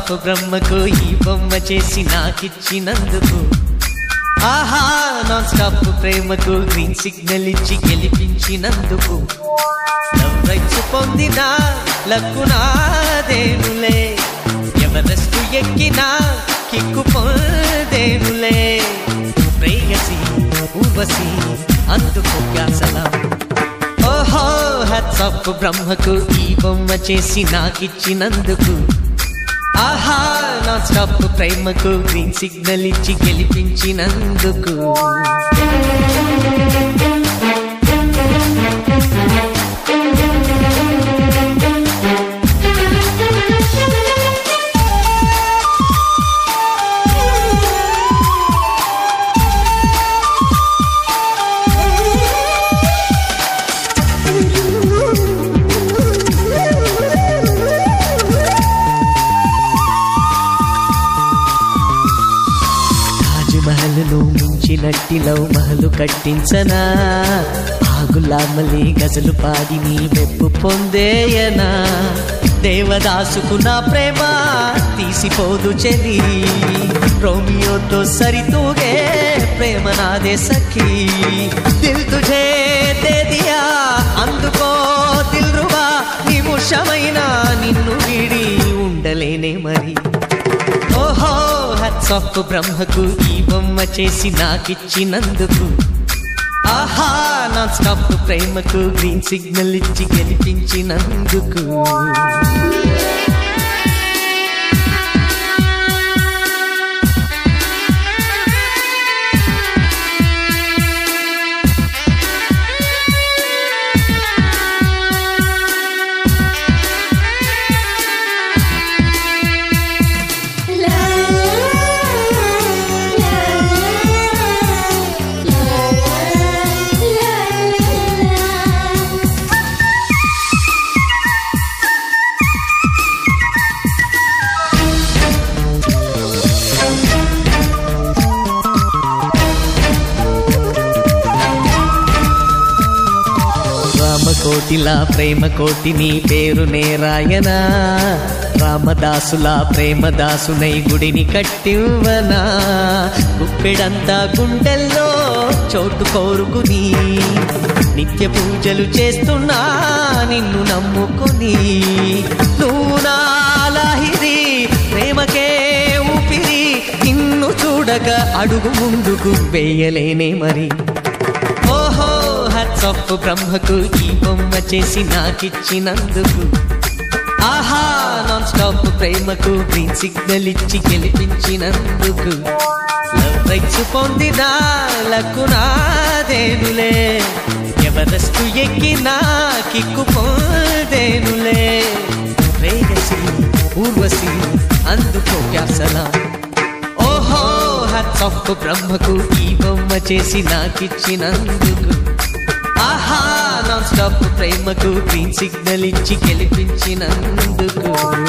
stop బ్రహ్మకు ఈ బొమ్మ చేసి నాకిచ్చినందుకు ఆహా నాన్ స్టాప్ ప్రేమకు గ్రీన్ సిగ్నల్ ఇచ్చి గెలిపించినందుకు లవ్ రైట్స్ పొందిన లక్కునాదేనులే ఎవరెస్ట్ ఎక్కినా కిక్కు పొందేనులే ప్రేయసి ఊర్వశి అందుకు సలాం ఓహో హత్సప్ బ్రహ్మకు ఈ బొమ్మ చేసి నాకిచ్చినందుకు ఆహా నా స్టాప్ ప్రేమకు గ్రీన్ సిగ్నల్ ఇచ్చి గెలిపించినందుకు తాజ్ మహల్ను మించినట్టి లవ్ మహలు కట్టించనా ఆగులామలి గజలు పాడి నీ మెప్పు పొందేయనా దేవదాసుకు నా ప్రేమ తీసిపోదు చెలి రోమియోతో సరితూగే ప్రేమ నాదే సఖీ దిల్ తుఝే దే దియా అందుకో దిల్ రుబా నిముషమైన నిన్ను వీడి ఉండలేనే మరి ఓహో హత్సప్ బ్రహ్మకు ఈ బొమ్మ చేసి నాకిచ్చినందుకు ఆహా నా స్టాప్ ప్రేమకు గ్రీన్ సిగ్నల్ ఇచ్చి గెలిపించినందుకు రామకోటిలా ప్రేమ కోటి నీ పేరు నేరాయనా రామదాసులా ప్రేమదాసునై గుడిని కట్టివ్వనా గుప్పెడంతా గుండెల్లో చోటు కోరుకుని నిత్య పూజలు చేస్తున్నా నిన్ను నమ్ముకుని నువ్వు నా లాహిరి ప్రేమకే ఊపిరి నిన్ను చూడక అడుగు ముందుకు వేయలేనే మరి ఓహో హత్సప్ బ్రహ్మకు ఈ బొమ్మ చేసి నాకిచ్చినందుకు ఆహా నాన్ స్టాప్ ప్రేమకు గ్రీన్ సిగ్నల్ ఇచ్చి గెలిపించినందుకు లవ్ రైట్స్ పొందిన లక్కునాదేనులే ఎవరెస్ట్ ఎక్కినా కిక్కు పొందేనులే ప్రేయసి ఊర్వశి అందుకో సలాం ఓహో హత్సప్ బ్రహ్మకు ఈ బొమ్మ చేసి నాకిచ్చినందుకు ఆహా నాన్ స్టాప్ ప్రేమకు గ్రీన్ సిగ్నల్ ఇచ్చి గెలిపించినందుకు